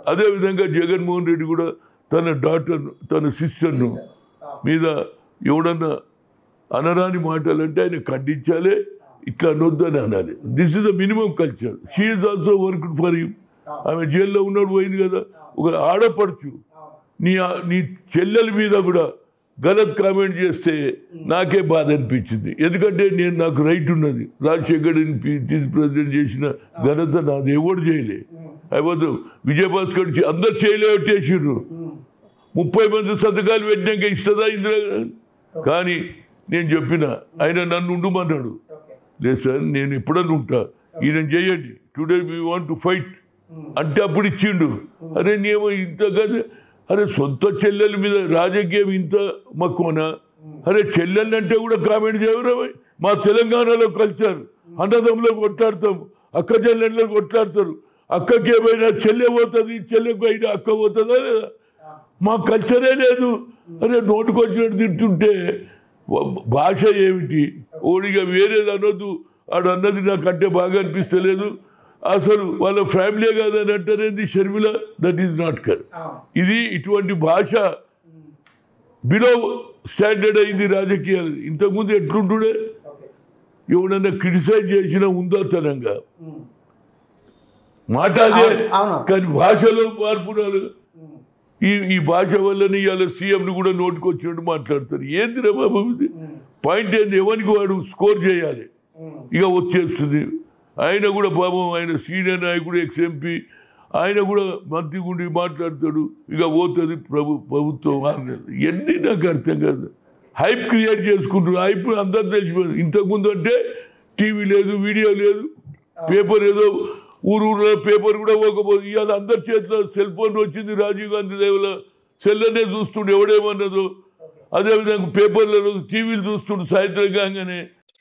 అదేవిధంగా జగన్మోహన్ రెడ్డి కూడా తన డాక్టర్ తన సిస్టర్ను మీద ఎవడన్నా అనరాని మాటలు అంటే ఆయన ఖండించాలి ఇట్లా అనొద్దని అనాలి this is the minimum culture షీఈ్ ఆల్సో వర్క్ ఫర్ యూ ఆమె జైల్లో ఉన్నాడు పోయింది కదా ఒక ఆడపడుచు నీ నీ చెల్లెల మీద కూడా గలత్ కామెంట్ చేస్తే నాకే బాధ అనిపించింది ఎందుకంటే నేను నాకు రైట్ ఉన్నది రాజశేఖర్ ప్రెసిడెంట్ చేసిన ఘనత నాది ఎవడు చేయలే అయిపోతు విజయభాస్కర్ చి- అందరు చేయలేటేసిర్రు ముప్పై మంది సంతకాలు పెట్టినాక ఇస్తుందా ఇందిరా కానీ నేను చెప్పిన ఆయన నన్ను ఉండమన్నాడు లేదు సార్ నేను ఎప్పుడన్నా ఉంటా ఈయన చేయండి today we want to fight అంటే అప్పుడు ఇచ్చిండు అరే నేమో ఇంత కదా అరే సొంత చెల్లెల మీద రాజకీయం ఇంత మక్కువనా అరే చెల్లెళ్ళు అంటే కూడా కామెంట్ చేయరా భయ్? మా తెలంగాణలో కల్చర్ అన్నదమ్ములో కొట్లాడతాం అక్క చెల్లెళ్ళు కొట్లాడతారు అక్కకి ఏమైనా చెల్లె పోతుంది చెల్లెకు అయినా అక్క పోతుందా లేదా మా కల్చరే లేదు అరే నోటుకొచ్చినట్టు తింటుంటే వ- భాష ఏమిటి ఓడిగా వేరేది అనొద్దు ఆడు అన్నది నాకంటే బాగా అనిపిస్తలేదు అసలు వాళ్ళ ఫ్యామిలీ కాదని అంటారేంది షర్మిల దట్ ఈస్ నాట్ కర్ ఇది ఇటువంటి భాష బిలో స్టాండర్డ్ అయింది రాజకీయాలు ఇంతకుముందు ఎట్లుంటుండే ఎవడన్నా క్రిటిసైజ్ చేసినా ఉందాతనంగా మాట అదే అవును, అవును. కానీ భాషలో మార్పు రాలేదు ఈ ఈ భాష వల్లనే ఇవాళ సీఎంని కూడా నోటుకొచ్చినట్టు మాట్లాడతారు ఏంది రా బాబు ఇది? పాయింట్ ఏంది ఎవరికి వాడు స్కోర్ చేయాలి ఇక వచ్చేస్తుంది ఆయన కూడా పాపం ఆయన సీనియర్ నాయకుడు ఎక్స్ ఎంపీ ఆయన కూడా మంత్రి గుండి మాట్లాడతాడు ఇక పోతుంది ప్రభు ప్రభుత్వం ఆరు నెలలు. ఎన్ని నాకు అర్థం కాదు హైప్ క్రియేట్ చేసుకుంటారు హైప్ అందరు తెలిసిపోయింది ఇంతకుముందు అంటే టీవీ లేదు వీడియో లేదు పేపర్ ఏదో ఊరు ఊర్లో పేపర్ కూడా పోకపోదు ఇవాళ అందరి చేతిలో సెల్ ఫోన్ వచ్చింది రాజీవ్ గాంధీ దేవుల సెల్లనే చూస్తుండే ఎవడేమన్నదో అదేవిధంగా పేపర్లలో టీవీలు చూస్తుండే సాయంత్రం కాగానే